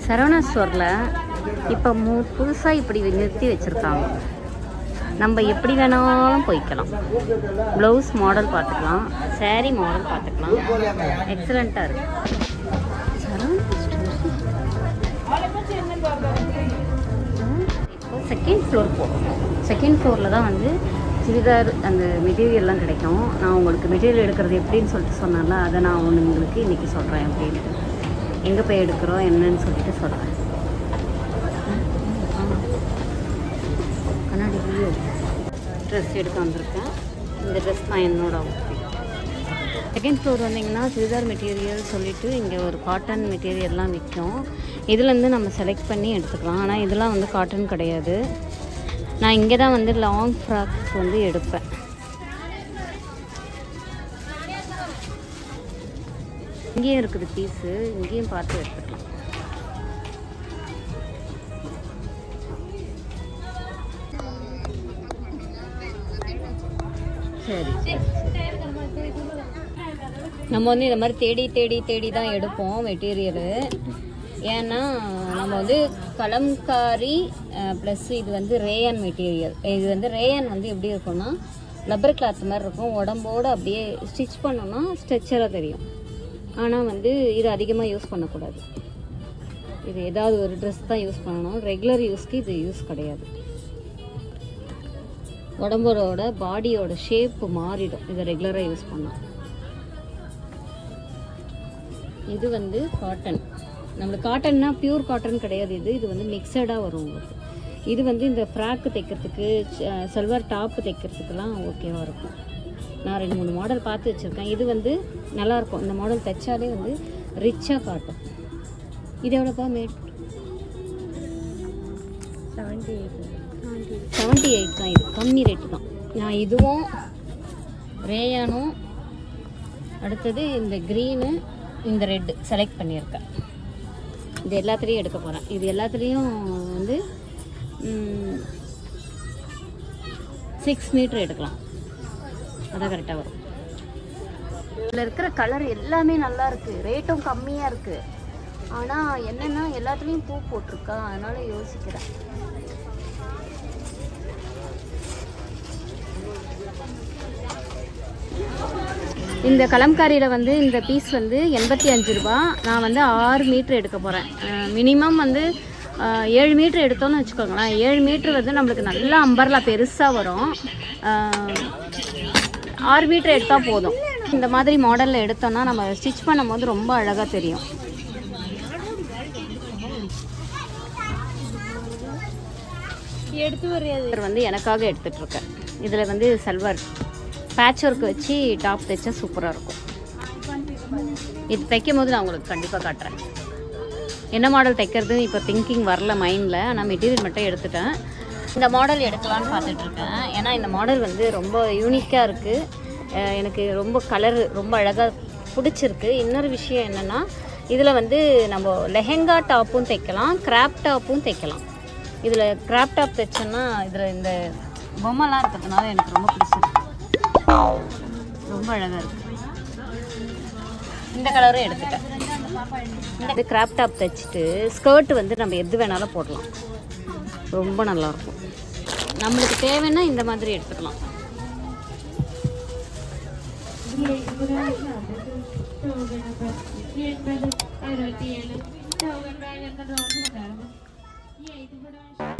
சரவணா ஸ்டோரில் இப்போ மூ புதுசாக இப்படி நிறுத்தி வச்சுருக்காங்க நம்ம எப்படி வேணாலும் போய்க்கலாம் ப்ளவுஸ் மாடல் பார்த்துக்கலாம் saree மாடல் பார்த்துக்கலாம் எக்ஸலண்ட்டாக இருக்குது சரவணா இப்போ செகண்ட் ஃப்ளோர் போகிறோம் செகண்ட் ஃப்ளோரில் தான் வந்து சுடிதார் அந்த மெட்டீரியல்லாம் கிடைக்கும் நான் உங்களுக்கு மெட்டீரியல் எடுக்கிறது எப்படின்னு சொல்லிட்டு சொன்னேன்ல அதை நான் ஒன்று உங்களுக்கு இன்றைக்கி சொல்கிறேன் எப்படின்ட்டு எங்கே போய் எடுக்கிறோம் என்னன்னு சொல்லிட்டு சொல்கிறேன் கண்ணாடி வியூ ட்ரெஸ் எடுக்க வந்திருக்கேன் இந்த ட்ரெஸ் தான் என்னோட outfit. செகண்ட் ஃப்ளோர் வந்தீங்கன்னா சுடிதார் மெட்டீரியல் சொல்லிட்டு இங்கே ஒரு காட்டன் மெட்டீரியல்லாம் விற்கும் இதுலேருந்து நம்ம செலக்ட் பண்ணி எடுத்துக்கலாம் ஆனால் இதெல்லாம் வந்து காட்டன் கிடையாது நான் இங்கே தான் வந்து லாங் ஃப்ராக்ஸ் வந்து எடுப்பேன் இங்கேயும் இருக்குது பீஸு இங்கேயும் பார்த்து எடுத்துக்கலாம் சரி சரி நம்ம வந்து இந்த மாதிரி தேடி தேடி தேடி தான் எடுப்போம் மெட்டீரியலு ஏன்னா நம்ம வந்து கலம்காரி ப்ளஸ் இது வந்து ரேயன் மெட்டீரியல் இது வந்து ரேயன் வந்து எப்படி இருக்கும்னா லப்பர் கிளாத் மாதிரி இருக்கும் உடம்போடு அப்படியே ஸ்டிச் பண்ணோம்னா ஸ்ட்ரெச்சராக தெரியும் ஆனால் வந்து இது அதிகமாக யூஸ் பண்ணக்கூடாது இது ஏதாவது ஒரு ட்ரெஸ் தான் யூஸ் பண்ணணும் ரெகுலர் யூஸ்க்கு இது யூஸ் கிடையாது உடம்போட பாடியோட ஷேப்பு மாறிடும் இதை ரெகுலராக யூஸ் பண்ணால் இது வந்து காட்டன் நம்மளுக்கு காட்டன்னா பியூர் காட்டன் கிடையாது இது இது வந்து மிக்சடாக வரும் உங்களுக்கு இது வந்து இந்த ஃப்ராக்கு தைக்கிறதுக்கு சல்வார் டாப்பு தைக்கிறதுக்கெல்லாம் ஓகேவாக இருக்கும் நான் ரெண்டு மூணு மாடல் பார்த்து வச்சுருக்கேன் இது வந்து நல்லாயிருக்கும் இந்த மாடல் தைச்சாலே வந்து ரிச்சாக காட்டும் இது எவ்வளோப்பா மேட் செவன்ட்டி எயிட் செவன்ட்டி எயிட் தான் இது கம்மி ரேட்டு தான் நான் இதுவும் ரேயானும் அடுத்தது இந்த க்ரீனு இந்த ரெட்டு செலக்ட் பண்ணியிருக்கேன் இது எல்லாத்துலேயும் எடுக்க போகிறேன் இது எல்லாத்துலேயும் வந்து சிக்ஸ் மீட்ரு எடுக்கலாம் அதான் கரெக்டாக வரும் இதில் இருக்கிற கலர் எல்லாமே நல்லா இருக்குது ரேட்டும் கம்மியாக இருக்குது ஆனால் என்னென்னா எல்லாத்துலேயும் பூ போட்டிருக்கா அதனால் யோசிக்கிறேன் இந்த கலம்காரியில் வந்து இந்த பீஸ் வந்து எண்பத்தி அஞ்சு ரூபா நான் வந்து ஆறு மீட்ரு எடுக்க போகிறேன் மினிமம் வந்து அஹ், ஏழு மீட்ரு எடுத்தோம்னு வச்சுக்கோங்களேன் ஏழு மீட்ரு வந்து நம்மளுக்கு நல்லா அம்பர்லா பெருசாக வரும் அஹ், ஆறு மீட்ரு எடுத்தால் போதும் இந்த மாதிரி மாடலில் எடுத்தோம்னா நம்ம ஸ்டிச் பண்ணும்போது ரொம்ப அழகாக தெரியும் எடுத்து வரையாது இது வந்து எனக்காக எடுத்துட்டு இருக்கேன் இதில் வந்து சல்வார் பேட்ச் ஒர்க் வச்சு டாப் தைச்சா சூப்பராக இருக்கும் இது தைக்கும் போது நான் உங்களுக்கு கண்டிப்பாக காட்டுறேன் என்ன மாடல் தைக்கிறது இப்போ திங்கிங் வரல மைண்டில் ஆனால் மெட்டீரியல் மட்டும் எடுத்துட்டேன் இந்த மாடல் எடுக்கலான்னு பார்த்துட்டு இருக்கேன் ஏன்னா இந்த மாடல் வந்து ரொம்ப யூனிக்காக இருக்குது எனக்கு ரொம்ப கலர் ரொம்ப அழகாக பிடிச்சிருக்கு இன்னொரு விஷயம் என்னென்னா இதில் வந்து நம்ம லெஹெங்கா டாப்பும் தைக்கலாம் கிராப் டாப்பும் தைக்கலாம் இதில் கிராப் டாப் தைச்சோன்னா இதில் இந்த பொம்மைலாம் இருக்கிறதுனால எனக்கு ரொம்ப பிடிச்சிருக்கு ரொம்ப அழகாக இருக்கு இந்த கலரும் எடுத்துட்டேன் இந்த கிராப் டாப் தைச்சிட்டு ஸ்கர்ட் வந்து நம்ம எது வேணாலும் போடலாம் ரொம்ப நல்லாயிருக்கும் நம்மளுக்கு தேவைன்னா இந்த மாதிரி எடுத்துக்கலாம் അറുപത്തിയേഴ്